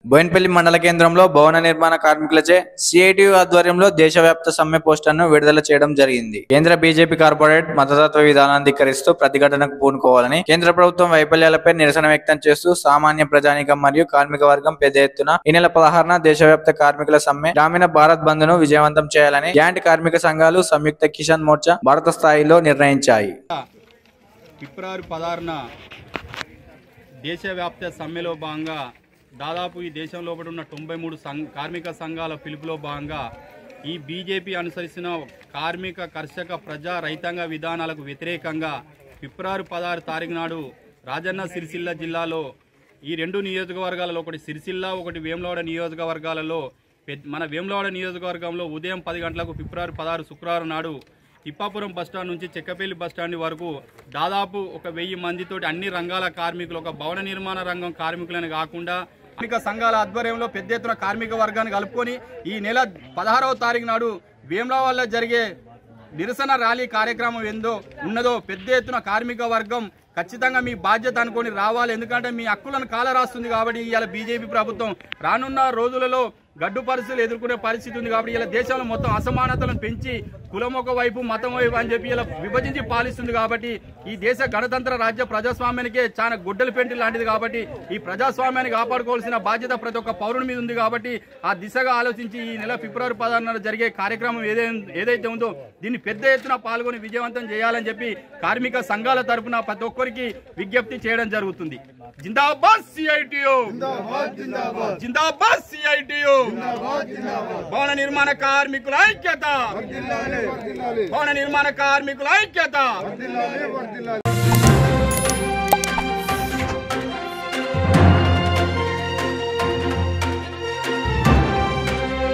బోయినపల్లి మండల కేంద్రంలో భవన నిర్మాణ కార్మికులచే సిఐటియు ఆధ్వర్యంలో దేశవ్యాప్త సమ్మె పోస్టర్ను విడుదల చేయడం జరిగింది కేంద్ర బీజేపీ కార్పొరేట్ మతతత్వ విధానాన్ని ధిక్కరిస్తూ ప్రతిఘటనకు పూనుకోవాలని కేంద్ర ప్రభుత్వం వైఫల్యాలపై నిరసన వ్యక్తం చేస్తూ సామాన్య ప్రజానికం మరియు కార్మిక వర్గం పెద్ద ఎత్తున ఈ నెల పదహారున దేశవ్యాప్త కార్మికుల సమ్మె గ్రామీణ భారత్ బంద్ ను విజయవంతం చేయాలని గ్యాంట్ కార్మిక సంఘాలు సంయుక్త కిసాన్ మోర్చా భారత స్థాయిలో నిర్ణయించాయి ఫిబ్రవరి పదహారున దేశవ్యాప్త సమ్మెలో భాగంగా దాదాపు ఈ దేశం లోపల ఉన్న తొంభై మూడు సంఘ కార్మిక సంఘాల పిలుపులో భాగంగా ఈ బీజేపీ అనుసరిస్తున్న కార్మిక కర్షక ప్రజా రైతాంగ విధానాలకు వ్యతిరేకంగా ఫిబ్రవరి పదహారు తారీఖు నాడు రాజన్న సిరిసిల్ల జిల్లాలో ఈ రెండు నియోజకవర్గాలలో ఒకటి సిరిసిల్ల ఒకటి వేములవాడ నియోజకవర్గాలలో పెద్ద- మన వేములవాడ నియోజకవర్గంలో ఉదయం పది గంటలకు ఫిబ్రవరి పదహారు శుక్రవారం నాడు తిప్పాపురం బస్టాండ్ నుంచి చెక్కపల్లి బస్టాండ్ వరకు దాదాపు ఒక వెయ్యి మందితోటి అన్ని రంగాల కార్మికులు ఒక భవన నిర్మాణ రంగం కార్మికులని కాకుండా కార్మిక సంఘాల ఆధ్వర్యంలో పెద్ద ఎత్తున కార్మిక వర్గాన్ని కలుపుకొని ఈ నెల పదహారవ తారీఖు నాడు వేములవాడలో జరిగే నిరసన ర్యాలీ కార్యక్రమం ఏందో ఉన్నదో పెద్ద ఎత్తున కార్మిక వర్గం ఖచ్చితంగా మీ బాధ్యత అనుకొని రావాలి ఎందుకంటే మీ హక్కులను కాల రాస్తుంది కాబట్టి ఇవాళ బీజేపీ ప్రభుత్వం రానున్న రోజులలో గడ్డు పరిస్థితులు ఎదుర్కొనే పరిస్థితి ఉంది కాబట్టి ఇలా దేశంలో మొత్తం అసమానతలను పెంచి కులం ఒక వైపు మతం వైపు అని చెప్పి ఇలా విభజించి పాలిస్తుంది కాబట్టి ఈ దేశ గణతంత్ర రాజ్య ప్రజాస్వామ్యానికే చాలా గుడ్డల పెంటి లాంటిది కాబట్టి ఈ ప్రజాస్వామ్యాన్ని కాపాడుకోవాల్సిన బాధ్యత ప్రతి ఒక్క పౌరుని మీద ఉంది కాబట్టి ఆ దిశగా ఆలోచించి ఈ నెల ఫిబ్రవరి పదహారున జరిగే కార్యక్రమం ఏదై ఏదైతే ఉందో దీన్ని పెద్ద ఎత్తున పాల్గొని విజయవంతం చేయాలని చెప్పి కార్మిక సంఘాల తరపున ప్రతి ఒక్కరికి విజ్ఞప్తి చేయడం జరుగుతుంది జిందాబాద్ సిఐటియు జిందాబాద్ సిఐటియు భవన నిర్మాణ కార్మికుల ఐక్యత భవన నిర్మాణ కార్మికుల ఐక్యత